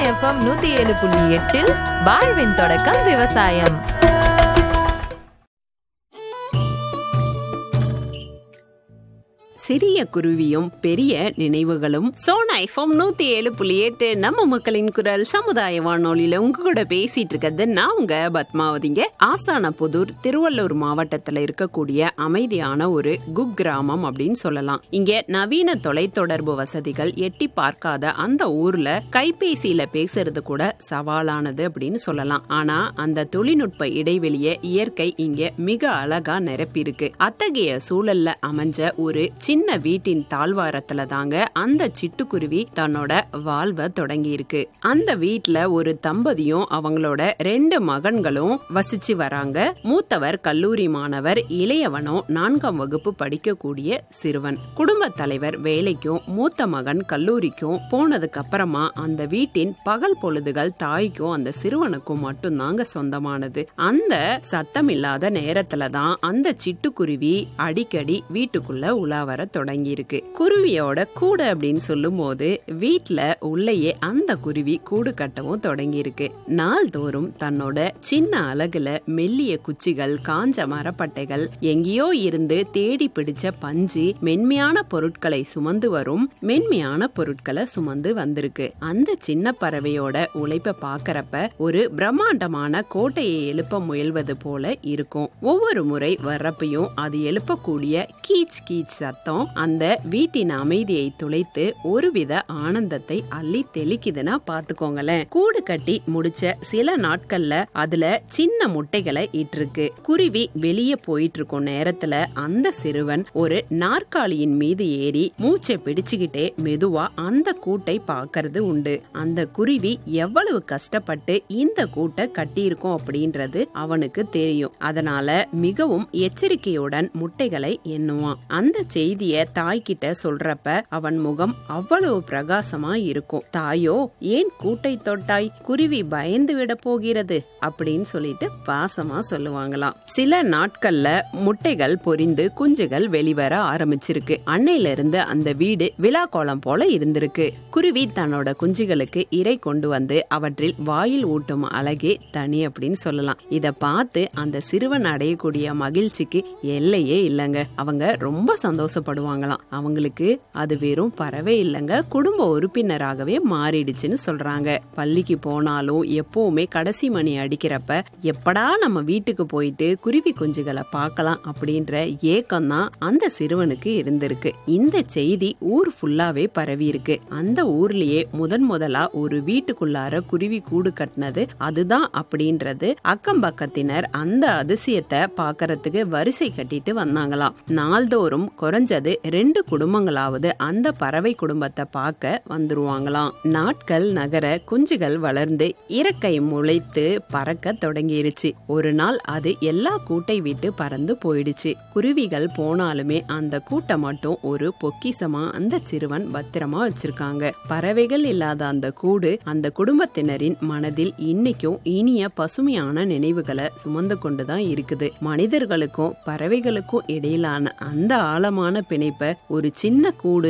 FM நூத்தி ஏழு புள்ளி எட்டில் வாழ்வின் தொடக்கம் விவசாயம் சிறிய குருவியும் பெரிய நினைவுகளும் சோனா எஃப்எம் நூத்தி ஏழு புள்ளி எட்டு நம்ம மக்களின் குரல் சமுதாய வானொலியில உங்க கூட பேசிட்டு இருக்கிறது நான் உங்க பத்மாவதிங்க ஆசான புதூர் திருவள்ளூர் மாவட்டத்துல இருக்கக்கூடிய அமைதியான ஒரு குக்கிராமம் அப்படின்னு சொல்லலாம் இங்க நவீன தொலைத்தொடர்பு வசதிகள் எட்டி பார்க்காத அந்த ஊர்ல கைபேசியில பேசுறது கூட சவாலானது அப்படின்னு சொல்லலாம் ஆனா அந்த தொழில்நுட்ப இடைவெளிய இயற்கை இங்க மிக அழகா நிரப்பியிருக்கு அத்தகைய சூழல்ல அமைஞ்ச ஒரு சின்ன வீட்டின் தாழ்வாரத்துல தாங்க அந்த சிட்டுக்குருவி தன்னோட வாழ்வை தொடங்கி இருக்கு அந்த வீட்ல ஒரு தம்பதியும் அவங்களோட ரெண்டு மகன்களும் வசிச்சு வராங்க மூத்தவர் கல்லூரி மாணவர் இளையவனும் நான்காம் வகுப்பு படிக்கக்கூடிய சிறுவன் குடும்ப தலைவர் வேலைக்கும் மூத்த மகன் கல்லூரிக்கும் போனதுக்கு அப்புறமா அந்த வீட்டின் பகல் பொழுதுகள் தாய்க்கும் அந்த சிறுவனுக்கும் மட்டும்தாங்க சொந்தமானது அந்த சத்தம் இல்லாத நேரத்துல தான் அந்த சிட்டுக்குருவி அடிக்கடி வீட்டுக்குள்ள உலா வர தொடங்கி இருக்கு குருவியோட கூடு அப்படின்னு சொல்லும் போது வீட்டுல உள்ளேயே அந்த குருவி கூடு கட்டவும் தொடங்கி இருக்கு நாள்தோறும் தன்னோட சின்ன அலகுல மெல்லிய குச்சிகள் காஞ்ச மரப்பட்டைகள் எங்கேயோ இருந்து தேடி பிடிச்ச பஞ்சு மென்மையான பொருட்களை சுமந்து வரும் மென்மையான பொருட்களை சுமந்து வந்திருக்கு அந்த சின்ன பறவையோட உழைப்ப பாக்குறப்ப ஒரு பிரம்மாண்டமான கோட்டையை எழுப்ப முயல்வது போல இருக்கும் ஒவ்வொரு முறை வர்றப்பையும் அது எழுப்பக்கூடிய கீச் கீச் சத்தம் அந்த வீட்டின் அமைதியை துளைத்து ஒருவித ஆனந்தத்தை அள்ளி தெளிக்குதுன்னா பாத்துக்கோங்களேன் கூடு கட்டி முடிச்ச சில நாட்கள்ல அதுல சின்ன முட்டைகளை இட்டிருக்கு குருவி வெளியே போயிட்டு இருக்கும் நேரத்துல அந்த சிறுவன் ஒரு நாற்காலியின் மீது ஏறி மூச்சை பிடிச்சுக்கிட்டே மெதுவா அந்த கூட்டை பாக்குறது உண்டு அந்த குருவி எவ்வளவு கஷ்டப்பட்டு இந்த கூட்டை கட்டியிருக்கோம் அப்படின்றது அவனுக்கு தெரியும் அதனால மிகவும் எச்சரிக்கையுடன் முட்டைகளை எண்ணுவான் அந்த செய்திய தாய்கிட்ட சொல்றப்ப அவன் முகம் அவ்வளவு பிரகாசமா இருக்கும் தாயோ ஏன் கூட்டை தொட்டாய் குருவி பயந்து விட போகிறது அப்படின்னு சொல்லிட்டு பாசமா சொல்லுவாங்களாம் சில நாட்கள்ல முட்டைகள் பொரிந்து குஞ்சுகள் வெளிவர ஆரம்பிச்சிருக்கு அன்னையில இருந்து அந்த வீடு விழா கோலம் போல இருந்திருக்கு குருவி தன்னோட குஞ்சுகளுக்கு இறை கொண்டு வந்து அவற்றில் வாயில் ஊட்டும் அழகே தனி அப்படின்னு சொல்லலாம் இத பார்த்து அந்த சிறுவன் அடையக்கூடிய மகிழ்ச்சிக்கு எல்லையே இல்லைங்க அவங்க ரொம்ப சந்தோஷப்படுவாங்களாம் அவங்களுக்கு அது வெறும் பறவை இல்லைங்க குடும்ப உறுப்பினராகவே மாறிடுச்சுன்னு சொல்றாங்க பள்ளிக்கு போனாலும் எப்பவுமே கடைசி மணி அடிக்கிறப்ப எப்படா நம்ம வீட்டுக்கு போயிட்டு குருவி குஞ்சுகளை பார்க்கலாம் அப்படின்ற ஏக்கம் தான் அந்த சிறுவனுக்கு இருந்திருக்கு இந்த செய்தி ஊர் ஃபுல்லாவே பரவி இருக்கு அந்த ஊர்லயே முதன் முதலா ஒரு வீட்டுக்குள்ளார குருவி கூடு கட்டினது அதுதான் அப்படின்றது அக்கம் பக்கத்தினர் அந்த அதிசயத்தை பாக்கறதுக்கு வரிசை கட்டிட்டு வந்தாங்களாம் நாள்தோறும் குறைஞ்சது ரெண்டு குடும்பங்களாவது அந்த பறவை குடும்பத்தை பார்க்க வந்துருவாங்களாம் நாட்கள் நகர குஞ்சுகள் வளர்ந்து இறக்கை முளைத்து பறக்க தொடங்கிருச்சு ஒரு நாள் அது எல்லா கூட்டை விட்டு பறந்து போயிடுச்சு குருவிகள் போனாலுமே அந்த கூட்டை மட்டும் ஒரு பொக்கிசமா அந்த சிறுவன் பத்திரமா வச்சிருக்காங்க பறவைகள் இல்லாத அந்த கூடு அந்த குடும்பத்தினரின் மனதில் இன்னைக்கும் இனிய பசுமையான நினைவுகளை சுமந்து கொண்டுதான் இருக்குது மனிதர்களுக்கும் பறவைகளுக்கும் இடையிலான அந்த ஆழமான பிணைப்பை ஒரு சின்ன கூடு